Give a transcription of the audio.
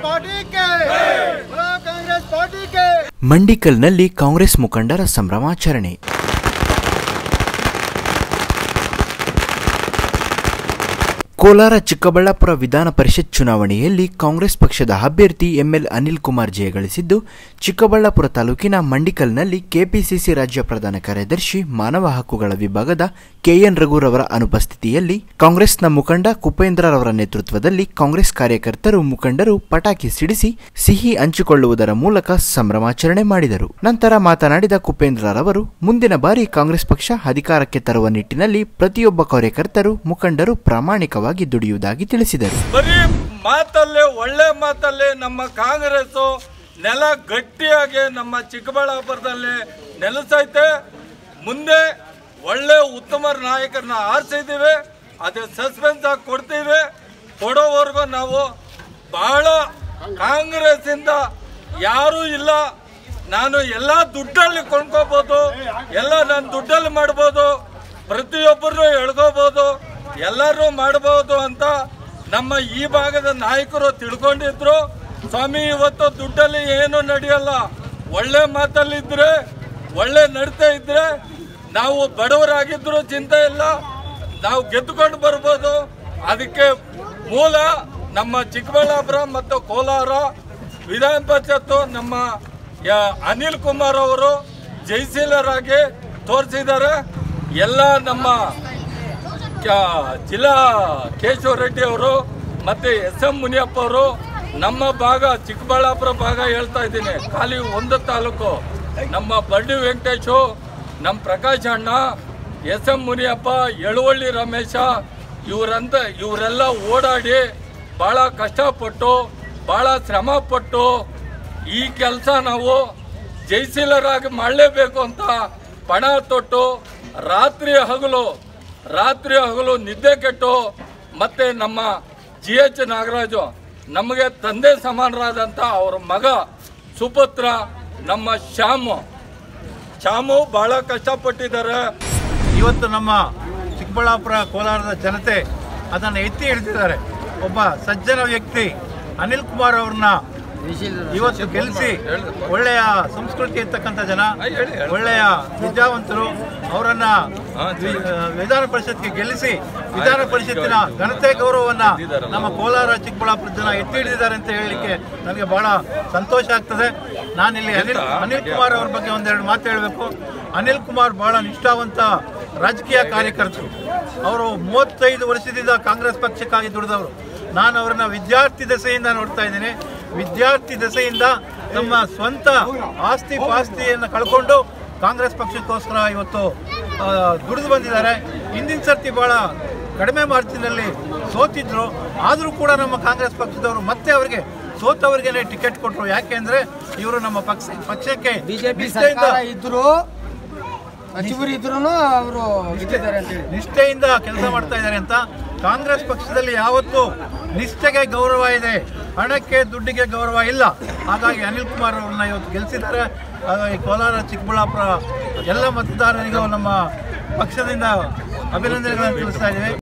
party के बोलो Congress party के ಮಂಡಿಕಲ್ನಲ್ಲಿ ಕಾಂಗ್ರೆಸ್ ಮುಖಂಡರ ಸಂಭ್ರಮಾಚರಣೆ ಕೋಲಾರ ಚಿಕ್ಕಬಳ್ಳಾಪುರ ವಿಧಾನ ಪರಿಷತ್ ಚುನಾವಣೆಯಲ್ಲಿ ಕಾಂಗ್ರೆಸ್ ಪಕ್ಷದ ಅಭ್ಯರ್ಥಿ ಎಂಎಲ್ ಅನಿಲ್ ಕುಮಾರ್ ಜಯಗಳಿಸಿದ್ದು ಚಿಕ್ಕಬಳ್ಳಾಪುರ ತಾಲೂಕಿನ ಮಂಡಿಕಲ್ನಲ್ಲಿ ಕೆಪಿಸಿಸಿ ರಾಜ್ಯ ಪ್ರಧಾನ ಕಾರ್ಯದರ್ಶಿ ಮಾನವ ಹಕ್ಕುಗಳ ವಿಭಾಗದ ಕೆಎನ್ ರಘುರವರ ಅನುಪಸ್ಥಿತಿಯಲ್ಲಿ ಕಾಂಗ್ರೆಸ್ನ ಮುಖಂಡ ಕುಪೇಂದ್ರರವರ ನೇತೃತ್ವದಲ್ಲಿ ಕಾಂಗ್ರೆಸ್ ಕಾರ್ಯಕರ್ತರು ಮುಖಂಡರು ಪಟಾಕಿ ಸಿಡಿಸಿ ಸಿಹಿ ಹಂಚಿಕೊಳ್ಳುವುದರ ಮೂಲಕ ಸಂಭ್ರಮಾಚರಣೆ ಮಾಡಿದರು ನಂತರ ಮಾತನಾಡಿದ ಕುಪೇಂದ್ರರವರು ಮುಂದಿನ ಬಾರಿ ಕಾಂಗ್ರೆಸ್ ಪಕ್ಷ ಅಧಿಕಾರಕ್ಕೆ ತರುವ ನಿಟ್ಟಿನಲ್ಲಿ ಪ್ರತಿಯೊಬ್ಬ ಕಾರ್ಯಕರ್ತರು ಮುಖಂಡರು ಪ್ರಾಮಾಣಿಕವಾಗಿ ದುಡಿಯುವುದಾಗಿ ತಿಳಿಸಿದರು ಬರೀ ಮಾತಲ್ಲೇ ಒಳ್ಳೆ ಮಾತಲ್ಲೇ ನಮ್ಮ ಕಾಂಗ್ರೆಸ್ ನೆಲ ಗಟ್ಟಿಯಾಗಿ ನಮ್ಮ ಚಿಕ್ಕಬಳ್ಳಾಪುರದಲ್ಲಿ ನೆಲೆಸೈತೆ ಮುಂದೆ ಒಳ್ಳೆ ಉತ್ತಮ ನಾಯಕರನ್ನ ಆರಿಸಿದ್ದೀವಿ ಅದೇ ಸಸ್ಪೆನ್ಸ್ ಆಗಿ ಕೊಡ್ತೀವಿ ಕೊಡೋವರೆಗೂ ನಾವು ಬಹಳ ಕಾಂಗ್ರೆಸ್ ಇಂದ ಯಾರೂ ಇಲ್ಲ ನಾನು ಎಲ್ಲ ದುಡ್ಡಲ್ಲಿ ಕೊಂಡ್ಕೋಬಹುದು ಎಲ್ಲ ನಾನು ದುಡ್ಡಲ್ಲಿ ಮಾಡ್ಬೋದು ಪ್ರತಿಯೊಬ್ಬರನ್ನು ಎಳ್ಕೋಬಹುದು ಎಲ್ಲರೂ ಮಾಡಬಹುದು ಅಂತ ನಮ್ಮ ಈ ಭಾಗದ ನಾಯಕರು ತಿಳ್ಕೊಂಡಿದ್ರು ಸ್ವಾಮಿ ಇವತ್ತು ದುಡ್ಡಲ್ಲಿ ಏನು ನಡೆಯಲ್ಲ ಒಳ್ಳೆ ಮಾತಲ್ಲಿದ್ರೆ ಒಳ್ಳೆ ನಡತೆ ಇದ್ರೆ ನಾವು ಬಡವರಾಗಿದ್ರು ಚಿಂತೆ ಇಲ್ಲ ನಾವು ಗೆದ್ದುಕೊಂಡು ಬರ್ಬೋದು ಅದಕ್ಕೆ ಮೂಲ ನಮ್ಮ ಚಿಕ್ಕಬಳ್ಳಾಪುರ ಮತ್ತು ಕೋಲಾರ ವಿಧಾನ ಪರಿಷತ್ತು ನಮ್ಮ ಯ- ಅನಿಲ್ ಕುಮಾರ್ ಅವರು ಜಯಶೀಲರಾಗಿ ತೋರಿಸಿದ್ದಾರೆ ಎಲ್ಲ ನಮ್ಮ ಕ- ಜಿಲ್ಲಾ ಕೇಶವ ರೆಡ್ಡಿ ಅವರು ಮತ್ತೆ ಎಸ್ ಎಂ ಮುನಿಯಪ್ಪ ಅವರು ನಮ್ಮ ಭಾಗ ಚಿಕ್ಕಬಳ್ಳಾಪುರ ಭಾಗ ಹೇಳ್ತಾ ಇದ್ದೀನಿ ಖಾಲಿ ಒಂದು ತಾಲೂಕು ನಮ್ಮ ಬರ್ಡಿ ವೆಂಕಟೇಶು ನಮ್ಮ ಪ್ರಕಾಶ್ ಅಣ್ಣ ಎಸ್ ಎಂ ಮುನಿಯಪ್ಪ ಎಳುವಳ್ಳಿ ರಮೇಶ ಇವರಂತ ಇವರೆಲ್ಲ ಓಡಾಡಿ ಭಾಳ ಕಷ್ಟಪಟ್ಟು ಭಾಳ ಶ್ರಮಪಟ್ಟು ಈ ಕೆಲಸ ನಾವು ಜಯಶೀಲರಾಗಿ ಮಾಡಲೇಬೇಕು ಅಂತ ಪಣ ತೊಟ್ಟು ರಾತ್ರಿ ಹಗಲು ರಾತ್ರಿ ಹಗಲು ನಿದ್ದೆ ಕೆಟ್ಟು ಮತ್ತೆ ನಮ್ಮ ಜಿ ಎಚ್ ನಾಗರಾಜು ನಮಗೆ ತಂದೆ ಸಮಾನರಾದಂಥ ಅವ್ರ ಮಗ ಸುಪುತ್ರ ನಮ್ಮ ಶ್ಯಾಮು ಶ್ಯಾಮು ಬಹಳ ಕಷ್ಟಪಟ್ಟಿದ್ದಾರೆ ಇವತ್ತು ನಮ್ಮ ಚಿಕ್ಕಬಳ್ಳಾಪುರ ಕೋಲಾರದ ಜನತೆ ಅದನ್ನು ಎತ್ತಿ ಹಿಡಿದಿದ್ದಾರೆ ಒಬ್ಬ ಸಜ್ಜನ ವ್ಯಕ್ತಿ ಅನಿಲ್ ಕುಮಾರ್ ಅವ್ರನ್ನ ಇವತ್ತು ಗೆಲ್ಲಿಸಿ ಒಳ್ಳೆಯ ಸಂಸ್ಕೃತಿ ಇರ್ತಕ್ಕಂಥ ಜನ ಒಳ್ಳೆಯ ವಿದ್ಯಾವಂತರು ಅವರನ್ನ ವಿ- ವಿಧಾನ ಪರಿಷತ್ಗೆ ಗೆಲ್ಲಿಸಿ ವಿಧಾನ ಪರಿಷತ್ತಿನ ಘನತೆ ಗೌರವವನ್ನ ನಮ್ಮ ಕೋಲಾರ ಚಿಕ್ಕಬಳ್ಳಾಪುರ ಜನ ಎತ್ತಿ ಹಿಡಿದಿದ್ದಾರೆ ಅಂತ ಹೇಳಲಿಕ್ಕೆ ನನಗೆ ಬಹಳ ಸಂತೋಷ ಆಗ್ತದೆ ನಾನಿಲ್ಲಿ ಅನಿಲ್ ಅನಿಲ್ ಕುಮಾರ್ ಅವ್ರ ಬಗ್ಗೆ ಒಂದೆರಡು ಮಾತು ಹೇಳಬೇಕು ಅನಿಲ್ ಕುಮಾರ್ ಬಹಳ ನಿಷ್ಠಾವಂತ ರಾಜಕೀಯ ಕಾರ್ಯಕರ್ತರು ಅವರು ಮೂವತ್ತೈದು ವರ್ಷದಿಂದ ಕಾಂಗ್ರೆಸ್ ಪಕ್ಷಕ್ಕಾಗಿ ದುಡಿದವರು ನಾನು ಅವರನ್ನ ವಿದ್ಯಾರ್ಥಿ ದಶೆಯಿಂದ ನೋಡ್ತಾ ಇದ್ದೀನಿ ವಿದ್ಯಾರ್ಥಿ ದಶೆಯಿಂದ ತಮ್ಮ ಸ್ವಂತ ಆಸ್ತಿ ಪಾಸ್ತಿಯನ್ನು ಕಳ್ಕೊಂಡು ಕಾಂಗ್ರೆಸ್ ಪಕ್ಷಕ್ಕೋಸ್ಕರ ಇವತ್ತು ಆ, ದುಡಿದು ಬಂದಿದ್ದಾರೆ ಹಿಂದಿನ ಸರ್ತಿ ಬಹಳ ಕಡಿಮೆ ಮಾರ್ಜಿನಲ್ಲಿ ಸೋತಿದ್ರು ಆದರೂ ಕೂಡ ನಮ್ಮ ಕಾಂಗ್ರೆಸ್ ಪಕ್ಷದವರು ಮತ್ತೆ ಅವರಿಗೆ ಸೋತವರಿಗೇನೆ ಟಿಕೆಟ್ ಕೊಟ್ಟರು ಯಾಕೆಂದ್ರೆ ಇವರು ನಮ್ಮ ಪಕ್ಷ ಪಕ್ಷಕ್ಕೆ ಬಿಜೆಪಿ ನಿಷ್ಠೆಯಿಂದ ಸರ್ಕಾರ ಇದ್ರು ಸಚಿವರು ಇದ್ರು ಅವರು ಗೆದ್ದಿದ್ದಾರೆ ಅಂತ ಹೇಳಿ ನಿಷ್ಠೆಯಿಂದ ಕೆಲಸ ಮಾಡ್ತಾ ಇದ್ದಾರೆ ಅಂತ ಕಾಂಗ್ರೆಸ್ ಪಕ್ಷದಲ್ಲಿ ಯಾವತ್ತೂ ನಿಷ್ಠೆಗೆ ಗೌರವ ಇದೆ ಹಣಕ್ಕೆ ದುಡ್ಡಿಗೆ ಗೌರವ ಇಲ್ಲ ಹಾಗಾಗಿ ಅನಿಲ್ ಕುಮಾರ್ ಅವ್ರನ್ನ ಇವತ್ತು ಗೆಲ್ಲಿಸಿದ್ದಾರೆ ಹಾಗಾಗಿ ಕೋಲಾರ ಚಿಕ್ಕಬಳ್ಳಾಪುರ ಎಲ್ಲ ಮತದಾರರಿಗೂ ನಮ್ಮ ಪಕ್ಷದಿಂದ ಅಭಿನಂದನೆಗಳನ್ನು ತಿಳಿಸ್ತಾ ಇದ್ದೀವಿ